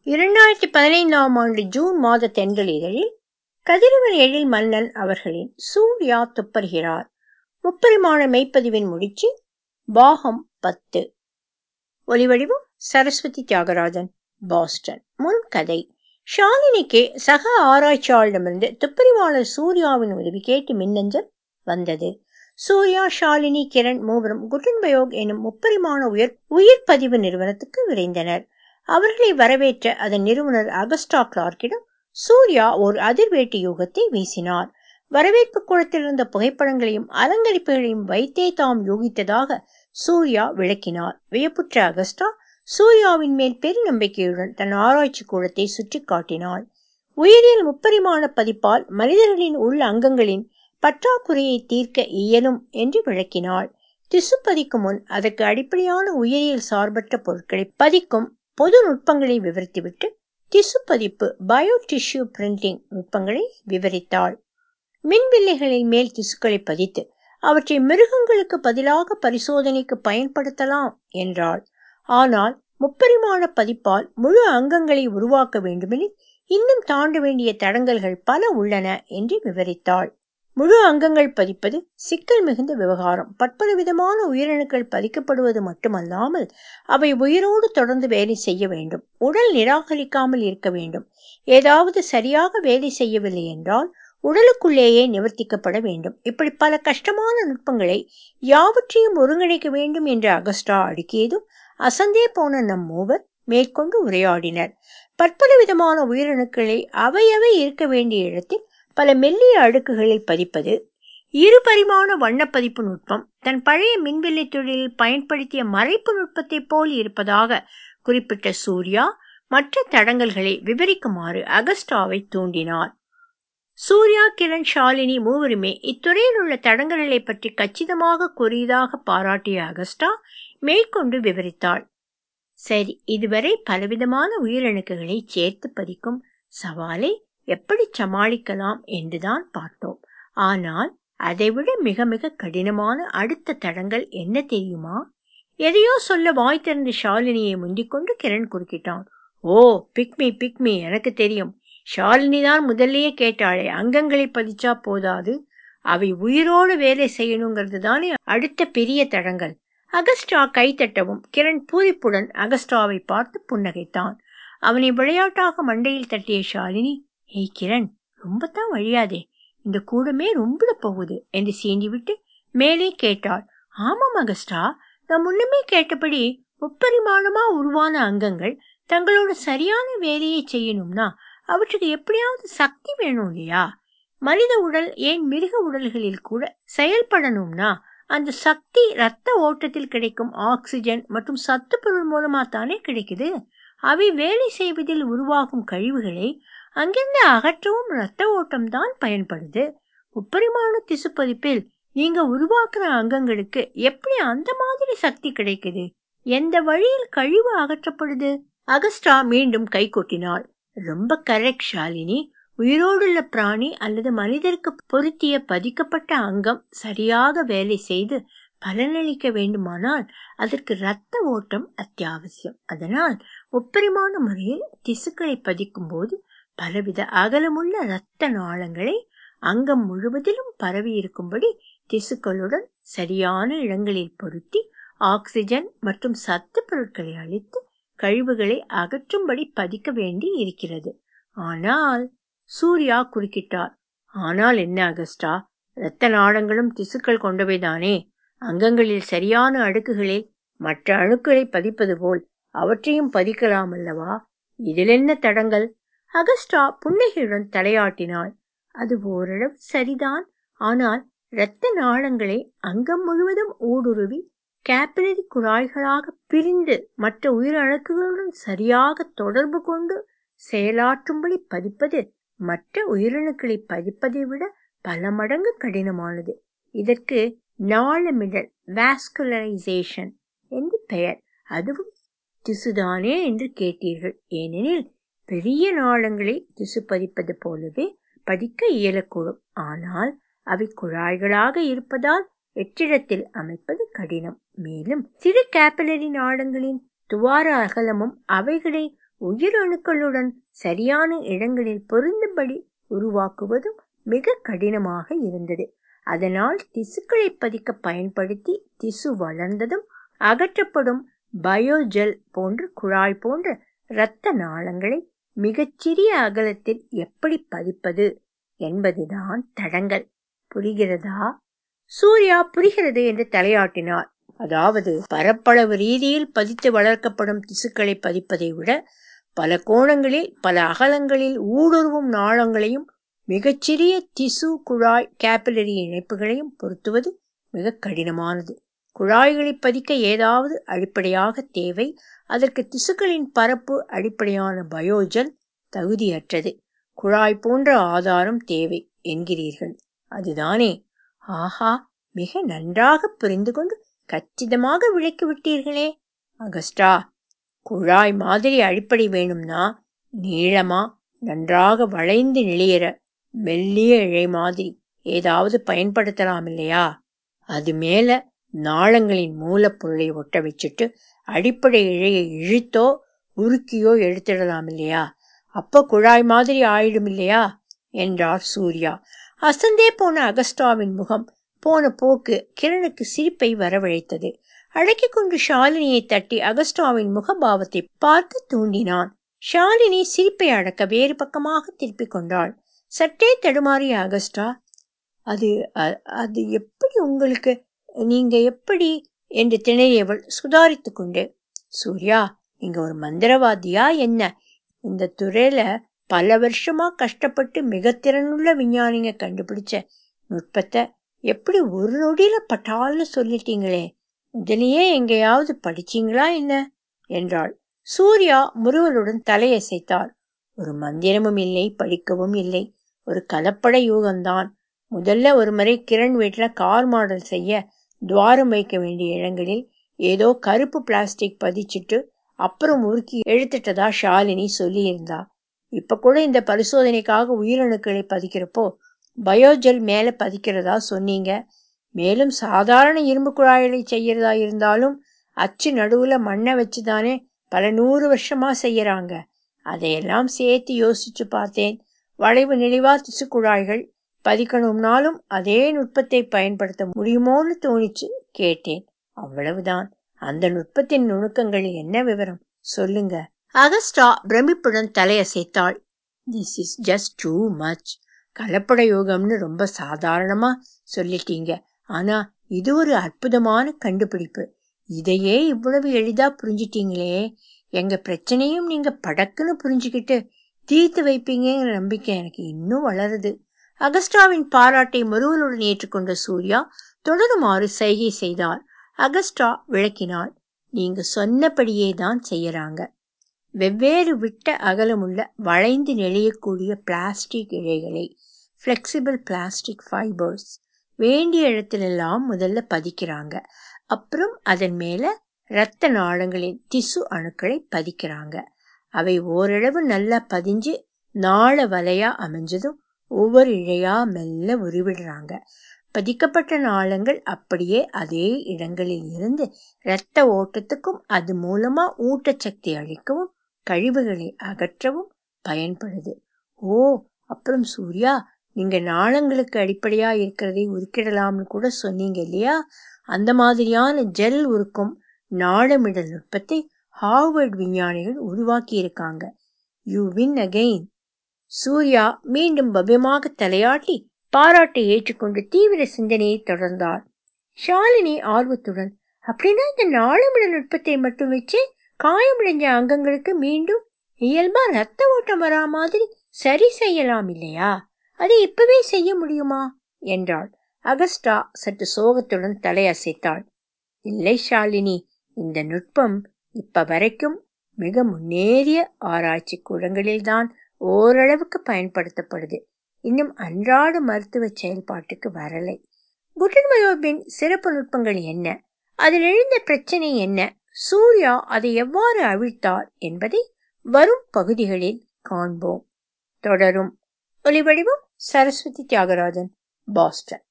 இரண்டாயிரத்தி பதினைந்தாம் ஆண்டு ஜூன் மாத தென்றல் இதழில் கதிரவன் எழில் மன்னன் அவர்களின் சூர்யா துப்பறிகிறார் முப்பரிமாண மெய்ப்பதிவின் முடிச்சு பாகம் பத்து ஒலிவடிவம் சரஸ்வதி தியாகராஜன் பாஸ்டன் முன் கதை ஷாலினிக்கு சக ஆராய்ச்சியாளரிடமிருந்து துப்பறிவாளர் சூர்யாவின் உதவி கேட்டு மின்னஞ்சல் வந்தது சூர்யா ஷாலினி கிரண் மூவரும் குட்டன்பயோக் எனும் முப்பரிமாண உயர் உயிர் பதிவு நிறுவனத்துக்கு விரைந்தனர் அவர்களை வரவேற்ற அதன் நிறுவனர் அகஸ்டா கிளார்க்கிடம் சூர்யா ஒரு அதிர்வேட்டு யூகத்தை வீசினார் வரவேற்பு குளத்தில் இருந்த புகைப்படங்களையும் அலங்கரிப்புகளையும் வைத்தே தாம் யூகித்ததாக சூர்யா விளக்கினார் வியப்புற்ற அகஸ்டா சூர்யாவின் மேல் பெருநம்பிக்கையுடன் தன் ஆராய்ச்சி கூடத்தை சுற்றி காட்டினாள் உயிரியல் முப்பரிமாண பதிப்பால் மனிதர்களின் உள் அங்கங்களின் பற்றாக்குறையை தீர்க்க இயலும் என்று விளக்கினாள் திசு பதிக்கும் முன் அதற்கு அடிப்படையான உயிரியல் சார்பற்ற பொருட்களை பதிக்கும் பொது நுட்பங்களை விவரித்துவிட்டு திசு பதிப்பு பயோ டிஷ்யூ பிரிண்டிங் நுட்பங்களை விவரித்தாள் மின்வில்லைகளின் மேல் திசுக்களை பதித்து அவற்றை மிருகங்களுக்கு பதிலாக பரிசோதனைக்கு பயன்படுத்தலாம் என்றாள் ஆனால் முப்பரிமாண பதிப்பால் முழு அங்கங்களை உருவாக்க வேண்டுமெனில் இன்னும் தாண்ட வேண்டிய தடங்கல்கள் பல உள்ளன என்று விவரித்தாள் முழு அங்கங்கள் பதிப்பது சிக்கல் மிகுந்த விவகாரம் பற்பல விதமான உயிரணுக்கள் பதிக்கப்படுவது மட்டுமல்லாமல் அவை உயிரோடு தொடர்ந்து வேலை செய்ய வேண்டும் உடல் நிராகரிக்காமல் இருக்க வேண்டும் ஏதாவது சரியாக வேலை செய்யவில்லை என்றால் உடலுக்குள்ளேயே நிவர்த்திக்கப்பட வேண்டும் இப்படி பல கஷ்டமான நுட்பங்களை யாவற்றையும் ஒருங்கிணைக்க வேண்டும் என்று அகஸ்டா அடுக்கியதும் அசந்தே போன நம் மூவர் மேற்கொண்டு உரையாடினர் பற்பல விதமான உயிரணுக்களை அவையவை இருக்க வேண்டிய இடத்தில் பல மெல்லிய அடுக்குகளில் பதிப்பது இரு பரிமாண வண்ணப்பதிப்பு நுட்பம் தன் பழைய மின்வெள்ளி தொழிலில் பயன்படுத்திய மறைப்பு நுட்பத்தை போல் இருப்பதாக குறிப்பிட்ட சூர்யா மற்ற தடங்கல்களை விவரிக்குமாறு அகஸ்டாவை தூண்டினார் சூர்யா கிரண் ஷாலினி மூவருமே இத்துறையில் உள்ள தடங்கல்களை பற்றி கச்சிதமாக கூறியதாக பாராட்டிய அகஸ்டா மேற்கொண்டு விவரித்தாள் சரி இதுவரை பலவிதமான உயிரணுக்குகளை சேர்த்து பதிக்கும் சவாலை எப்படி சமாளிக்கலாம் என்றுதான் பார்த்தோம் ஆனால் அதைவிட மிக மிக கடினமான அடுத்த தடங்கள் என்ன தெரியுமா எதையோ சொல்ல வாய் திறந்து ஷாலினியை முந்திக்கொண்டு கிரண் குறுக்கிட்டான் ஓ பிக்மி பிக்மி எனக்கு தெரியும் ஷாலினி தான் முதல்லயே கேட்டாளே அங்கங்களை பதிச்சா போதாது அவை உயிரோடு வேலை செய்யணுங்கிறது தானே அடுத்த பெரிய தடங்கள் அகஸ்டா கைத்தட்டவும் கிரண் பூரிப்புடன் அகஸ்டாவை பார்த்து புன்னகைத்தான் அவனை விளையாட்டாக மண்டையில் தட்டிய ஷாலினி ஏய் கிரண் ரொம்ப தான் வழியாதே இந்த கூடமே ரொம்ப போகுது என்று சீண்டிவிட்டு மேலே கேட்டாள் ஆமாம் அகஸ்டா நான் முன்னமே கேட்டபடி முப்பரிமாணமா உருவான அங்கங்கள் தங்களோட சரியான வேலையை செய்யணும்னா அவற்றுக்கு எப்படியாவது சக்தி வேணும் இல்லையா மனித உடல் ஏன் மிருக உடல்களில் கூட செயல்படணும்னா அந்த சக்தி ரத்த ஓட்டத்தில் கிடைக்கும் ஆக்சிஜன் மற்றும் சத்து பொருள் மூலமா தானே கிடைக்குது அவை வேலை செய்வதில் உருவாகும் கழிவுகளை அங்கிருந்து அகற்றவும் ரத்த ஓட்டம் தான் பயன்படுது முப்பரிமாண திசு பதிப்பில் நீங்க உருவாக்குற அங்கங்களுக்கு எப்படி அந்த மாதிரி சக்தி கிடைக்குது எந்த வழியில் கழிவு அகற்றப்படுது அகஸ்டா மீண்டும் கை கொட்டினாள் ரொம்ப கரெக்ட் ஷாலினி உயிரோடுள்ள பிராணி அல்லது மனிதருக்கு பொருத்திய பதிக்கப்பட்ட அங்கம் சரியாக வேலை செய்து பலனளிக்க வேண்டுமானால் அதற்கு இரத்த ஓட்டம் அத்தியாவசியம் அதனால் முப்பரிமாண முறையில் திசுக்களை பதிக்கும் போது பலவித அகலமுள்ள இரத்த நாளங்களை அங்கம் முழுவதிலும் பரவி இருக்கும்படி திசுக்களுடன் சரியான இடங்களில் பொருத்தி ஆக்சிஜன் மற்றும் சத்து பொருட்களை அளித்து கழிவுகளை அகற்றும்படி பதிக்க வேண்டி இருக்கிறது ஆனால் சூர்யா குறுக்கிட்டார் ஆனால் என்ன அகஸ்டா இரத்த நாளங்களும் திசுக்கள் கொண்டவைதானே அங்கங்களில் சரியான அடுக்குகளில் மற்ற அணுக்களை பதிப்பது போல் அவற்றையும் பதிக்கலாம் அல்லவா இதில் என்ன தடங்கள் அகஸ்டா புன்னகையுடன் தலையாட்டினாள் அது ஓரளவு சரிதான் ஆனால் இரத்த நாளங்களை அங்கம் முழுவதும் ஊடுருவி கேப்பிலரி குழாய்களாக பிரிந்து மற்ற உயிரணுக்களுடன் சரியாக தொடர்பு கொண்டு செயலாற்றும்படி பதிப்பது மற்ற உயிரணுக்களை பதிப்பதை விட பல மடங்கு கடினமானது இதற்கு நாளமிடல் வாஸ்குலரைசேஷன் என்று பெயர் அதுவும் திசுதானே என்று கேட்டீர்கள் ஏனெனில் பெரிய நாளங்களை திசு பதிப்பது போலவே பதிக்க இயலக்கூடும் ஆனால் அவை குழாய்களாக இருப்பதால் வெற்றிடத்தில் அமைப்பது கடினம் மேலும் சிறு கேப்பிலரி நாளங்களின் துவார அகலமும் அவைகளை உயிரணுக்களுடன் சரியான இடங்களில் பொருந்தும்படி உருவாக்குவதும் மிக கடினமாக இருந்தது அதனால் திசுக்களை பதிக்க பயன்படுத்தி திசு வளர்ந்ததும் அகற்றப்படும் பயோஜெல் போன்ற குழாய் போன்ற இரத்த நாளங்களை மிகச்சிறிய அகலத்தில் எப்படி பதிப்பது என்பதுதான் தடங்கள் புரிகிறதா சூர்யா புரிகிறது என்று தலையாட்டினார் அதாவது பரப்பளவு ரீதியில் பதித்து வளர்க்கப்படும் திசுக்களை பதிப்பதை விட பல கோணங்களில் பல அகலங்களில் ஊடுருவும் நாளங்களையும் மிகச்சிறிய திசு குழாய் கேபிலரி இணைப்புகளையும் பொருத்துவது மிக கடினமானது குழாய்களை பதிக்க ஏதாவது அடிப்படையாக தேவை அதற்கு திசுக்களின் பரப்பு அடிப்படையான பயோஜல் தகுதியற்றது குழாய் போன்ற ஆதாரம் தேவை என்கிறீர்கள் அதுதானே ஆஹா மிக நன்றாக புரிந்து கொண்டு கச்சிதமாக விளக்கிவிட்டீர்களே அகஸ்டா குழாய் மாதிரி அடிப்படை வேணும்னா நீளமா நன்றாக வளைந்து நெளியற மெல்லிய இழை மாதிரி ஏதாவது பயன்படுத்தலாம் இல்லையா அது மேல நாளங்களின் மூலப்பொருளை ஒட்ட வச்சுட்டு அடிப்படை இழையை இழுத்தோ உருக்கியோ எடுத்துடலாம் இல்லையா அப்ப குழாய் மாதிரி ஆயிடும் இல்லையா என்றார் சூர்யா அசந்தே போன அகஸ்டாவின் முகம் போன போக்கு கிரணுக்கு சிரிப்பை வரவழைத்தது அடக்கிக் கொண்டு ஷாலினியை தட்டி அகஸ்டாவின் முகபாவத்தை பார்க்க தூண்டினான் ஷாலினி சிரிப்பை அடக்க வேறு பக்கமாக திருப்பிக் கொண்டாள் சற்றே தடுமாறிய அகஸ்டா அது அது எப்படி உங்களுக்கு நீங்க எப்படி என்று திணறியவள் சுதாரித்து கொண்டு சூர்யா நீங்க ஒரு மந்திரவாதியா என்ன இந்த துறையில பல வருஷமா கஷ்டப்பட்டு மிக திறனுள்ள விஞ்ஞானிங்க கண்டுபிடிச்ச நுட்பத்தை எப்படி ஒரு நொடியில பட்டால்னு சொல்லிட்டீங்களே முதலியே எங்கேயாவது படிச்சீங்களா என்ன என்றாள் சூர்யா முருவலுடன் தலையசைத்தார் ஒரு மந்திரமும் இல்லை படிக்கவும் இல்லை ஒரு கலப்பட யூகம்தான் முதல்ல ஒரு முறை கிரண் வீட்டுல கார் மாடல் செய்ய துவாரம் வைக்க வேண்டிய இடங்களில் ஏதோ கருப்பு பிளாஸ்டிக் பதிச்சுட்டு அப்புறம் உருக்கி எழுத்துட்டதா ஷாலினி சொல்லியிருந்தா இப்ப கூட இந்த பரிசோதனைக்காக உயிரணுக்களை பதிக்கிறப்போ பயோஜெல் மேல பதிக்கிறதா சொன்னீங்க மேலும் சாதாரண இரும்பு குழாய்களை செய்யறதா இருந்தாலும் அச்சு நடுவுல மண்ணை வச்சுதானே பல நூறு வருஷமா செய்யறாங்க அதையெல்லாம் சேர்த்து யோசிச்சு பார்த்தேன் வளைவு நெளிவா திசு குழாய்கள் பதிக்கணும்னாலும் அதே நுட்பத்தை பயன்படுத்த முடியுமோன்னு தோணிச்சு கேட்டேன் அவ்வளவுதான் அந்த நுட்பத்தின் நுணுக்கங்கள் என்ன விவரம் சொல்லுங்க அகஸ்டா பிரமிப்புடன் தலையசைத்தாள் this is just too much கலப்பட யோகம்னு ரொம்ப சாதாரணமா சொல்லிட்டீங்க ஆனா இது ஒரு அற்புதமான கண்டுபிடிப்பு இதையே இவ்வளவு எளிதா புரிஞ்சிட்டீங்களே எங்க பிரச்சனையும் நீங்க படக்குன்னு புரிஞ்சுக்கிட்டு தீர்த்து வைப்பீங்கிற நம்பிக்கை எனக்கு இன்னும் வளருது அகஸ்டாவின் பாராட்டை முருவலுடன் ஏற்றுக்கொண்ட சூர்யா தொடருமாறு சைகை செய்தார் அகஸ்டா விளக்கினாள் நீங்க சொன்னபடியே தான் செய்யறாங்க வெவ்வேறு விட்ட அகலமுள்ள வளைந்து நெளியக்கூடிய பிளாஸ்டிக் இழைகளை ஃப்ளெக்சிபிள் பிளாஸ்டிக் ஃபைபர்ஸ் வேண்டிய இடத்திலெல்லாம் முதல்ல பதிக்கிறாங்க அப்புறம் அதன் மேல இரத்த நாளங்களின் திசு அணுக்களை பதிக்கிறாங்க அவை ஓரளவு நல்லா பதிஞ்சு நாள வலையா அமைஞ்சதும் ஒவ்வொரு இழையா மெல்ல உருவிடுறாங்க பதிக்கப்பட்ட நாளங்கள் அப்படியே அதே இடங்களில் இருந்து இரத்த ஓட்டத்துக்கும் அது மூலமா ஊட்டச்சக்தி அளிக்கவும் கழிவுகளை அகற்றவும் பயன்படுது ஓ அப்புறம் சூர்யா நீங்க நாளங்களுக்கு அடிப்படையா இருக்கிறதை உருக்கிடலாம்னு கூட சொன்னீங்க இல்லையா அந்த மாதிரியான ஜெல் உருக்கும் நாளமிடல் நுட்பத்தை ஹார்வர்ட் விஞ்ஞானிகள் உருவாக்கி இருக்காங்க யூ வின் அகெயின் சூர்யா மீண்டும் பவ்யமாக தலையாட்டி பாராட்டை ஏற்றுக்கொண்டு தீவிர சிந்தனையை தொடர்ந்தார் ஷாலினி ஆர்வத்துடன் அப்படின்னா இந்த நாளமிட நுட்பத்தை மட்டும் வச்சு காயமடைஞ்ச அங்கங்களுக்கு மீண்டும் இயல்பா ரத்த ஓட்டம் வரா மாதிரி சரி செய்யலாம் இல்லையா அதை இப்பவே செய்ய முடியுமா என்றாள் அகஸ்டா சற்று சோகத்துடன் தலையசைத்தாள் இல்லை ஷாலினி இந்த நுட்பம் இப்ப வரைக்கும் மிக முன்னேறிய ஆராய்ச்சி கூடங்களில்தான் ஓரளவுக்கு பயன்படுத்தப்படுது இன்னும் அன்றாட மருத்துவ செயல்பாட்டுக்கு வரலை குட்டன்மயோபின் சிறப்பு நுட்பங்கள் என்ன அதில் எழுந்த பிரச்சனை என்ன சூர்யா அதை எவ்வாறு அவிழ்த்தார் என்பதை வரும் பகுதிகளில் காண்போம் தொடரும் ஒலிவடிவம் சரஸ்வதி தியாகராஜன் பாஸ்டன்